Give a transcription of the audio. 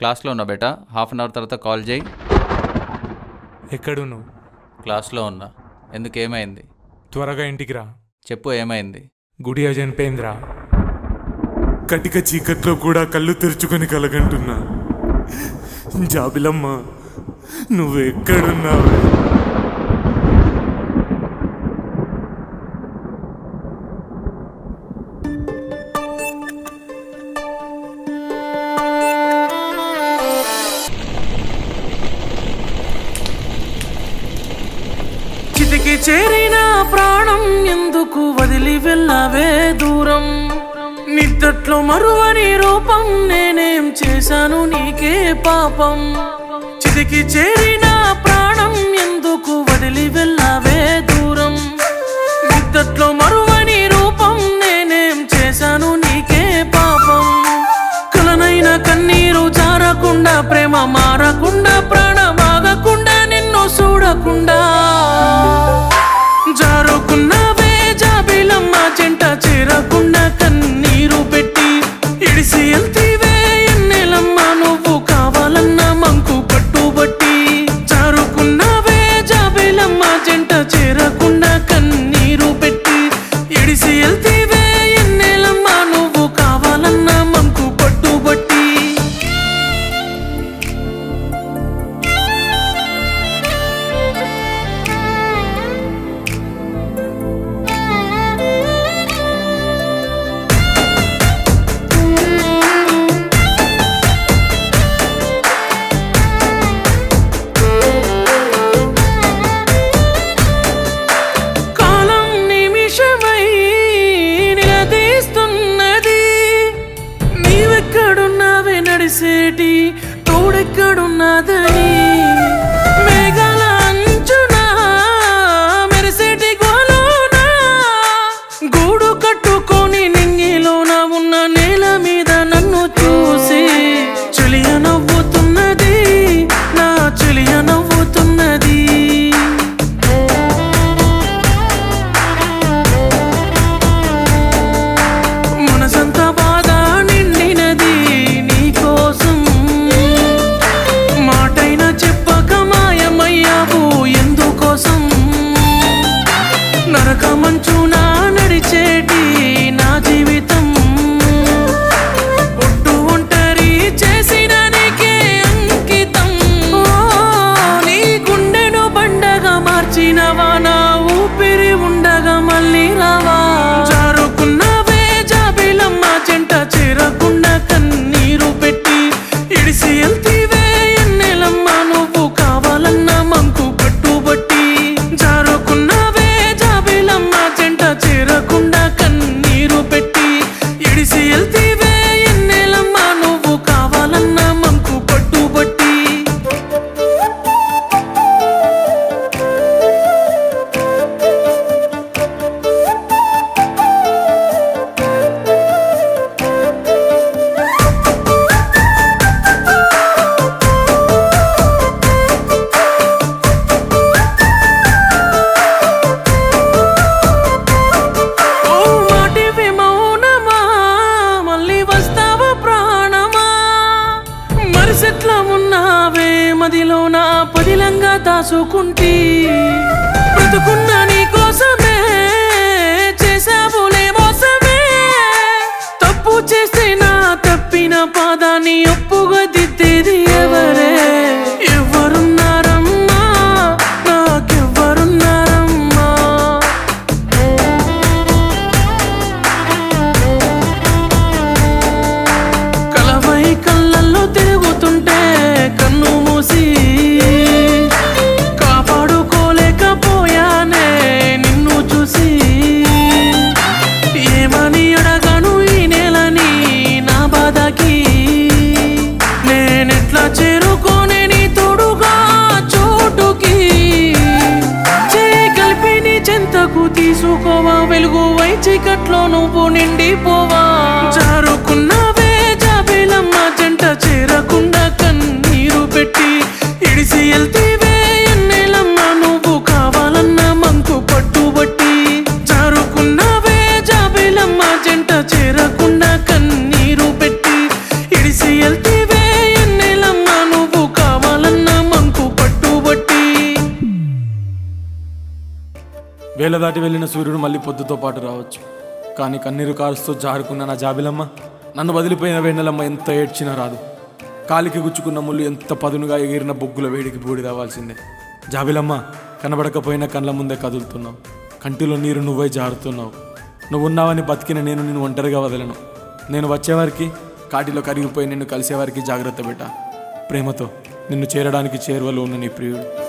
క్లాస్లో ఉన్నా బేటా హాఫ్ అన్ అవర్ తర్వాత కాల్ చేయి ఎక్కడు నువ్వు క్లాస్లో ఉన్నా ఎందుకు ఏమైంది త్వరగా ఇంటికి రా చెప్పు ఏమైంది గుడియా చనిపోయిందిరా కటిక చీకట్లో కూడా కళ్ళు తెరుచుకొని కలగంటున్నా జాబిలమ్మ నువ్వు ఎక్కడున్నావు చితికి చేరిన ప్రాణం ఎందుకు వదిలి వెళ్ళవే దూరం నిద్దట్లో మరువని రూపం నేనేం చేశాను నీకే పాపం చితికి చేరిన ప్రాణం ఎందుకు వదిలి వెళ్ళవే దూరం నిద్దట్లో మరువని రూపం నేనేం చేశాను నీకే పాపం కలనైన కన్నీరు జారకుండా ప్రేమ మారకుండా ప్రాణమాగకుండా నిన్ను చూడకుండా జారుకున్నావే జాబిలమ్మ చెంట చేరకుండా కన్నీరు పెట్టి ఇడిసి వెళ్తీవే ఎన్నెలమ్మ నువ్వు కావాలన్న మంకు పట్టుబట్టి జారుకున్నావే జాబిలమ్మ చెంట చేరకుండా కన్నీరు పెట్టి ఇడిసి వెళ్తీవే ఎన్నెలమ్మ నువ్వు కావాలన్న మంకు పట్టుబట్టి కాలం నిమిషమై నిలదీస్తున్నది నీవెక్కడున్నావే నడిసేటి తోడెక్కడున్నదని మేఘాల అంచున మెరిసేటి గోలోన గూడు కట్టుకొని నింగిలోన ఉన్న నేల మీద నన్ను చూసి చెలియ నవ్వుతున్నది నా చెలియ నవ్వుతున్నది మనసంతా బాధ నిండినది నీకోసం మాటైన చెప్పక మాయమయ్యావు ఎందుకోసం నరక మంచున నడిచేటి నా జీవితం ఒట్టు ఒంటరి చేసిన నీకే అంకితం ఓ, నీ గుండెను బండగా మార్చినవా నా ఊపిరి ఉండగా మళ్ళీ రావా జారుకున్నావే జాబిలమ్మ చెంట చేరకుండా కన్నీరు పెట్టి ఇడిసి వెళ్తీవే ఎన్నెలమ్మ నువ్వు కావాలన్న మంకు పట్టుబట్టి జారుకున్నావే జాబిలమ్మ చెంట చేరకుండా కన్నీరు పెట్టి ఇడిసి వెళ్తీవే ఎన్నెలమ్మ నువ్వు కావాలన్న మంకు పట్టుబట్టి ఓ మాటివి మౌనమా మళ్ళీ వస్తావా ప్రాణమా మరిసెట్ల ఉన్నావే మదిలో నా పదిలంగా దాచుకుంటి బ్రతుకున్న నీ కోసమే చేసావులే మోసమే తప్పు చేస్తే నా తప్పిన పాదాన్ని ఒప్పుగా దిద్దేది ఎవరే ఎవరున్నారమ్మా నాకెవ్వరున్నారమ్మా కలవై కళ్ళల్లో తిరుగుతుంటే కన్ను మూసి కాపాడుకోలేకపోయానే నిన్ను చూసి ఏమని అడగను ఈ నేలని నా బాధకి నేనెట్లా చేరుకోనే నీ తోడుగా చోటుకి చేయి కలిపి నీ చెంతకు తీసుకోవా వెలుగు వై చీకట్లో నువ్వు నిండిపోవా జారుకున్నావే జాబిలమ్మ జంట చేరకుండా కన్నీరు పెట్టి ఇడిసి వెళ్తీవే ఎన్నెలమ్మ నువ్వు కావాలన్న మంకు పట్టుబట్టి జారుకున్నావే జాబిలమ్మ జంట చేరకుండా కన్నీరు పెట్టి ఇడిసి వెళ్తీవే ఎన్నెల వేల దాటి వెళ్ళిన సూర్యుడు మళ్ళీ పొద్దుతో పాటు రావచ్చు కానీ కన్నీరు కారుస్తూ జారుకున్న నా జాబిలమ్మ నన్ను వదిలిపోయిన వెన్నెలమ్మ ఎంత ఏడ్చినా రాదు కాలికి గుచ్చుకున్న ముళ్ళు ఎంత పదునుగా ఎగిరిన బొగ్గుల వేడికి బూడిదవ్వాల్సిందే జాబిలమ్మ కనబడకపోయినా కళ్ళ ముందే కదులుతున్నావు కంటిలో నీరు నువ్వై జారుతున్నావు నువ్వు ఉన్నావని బతికిన నేను నిన్ను ఒంటరిగా వదలను నేను వచ్చేవారికి కాటిలో కరిగిపోయి నిన్ను కలిసేవారికి జాగ్రత్త పెట్ట ప్రేమతో నిన్ను చేరడానికి చేరువలో ఉన్న నీ ప్రియుడు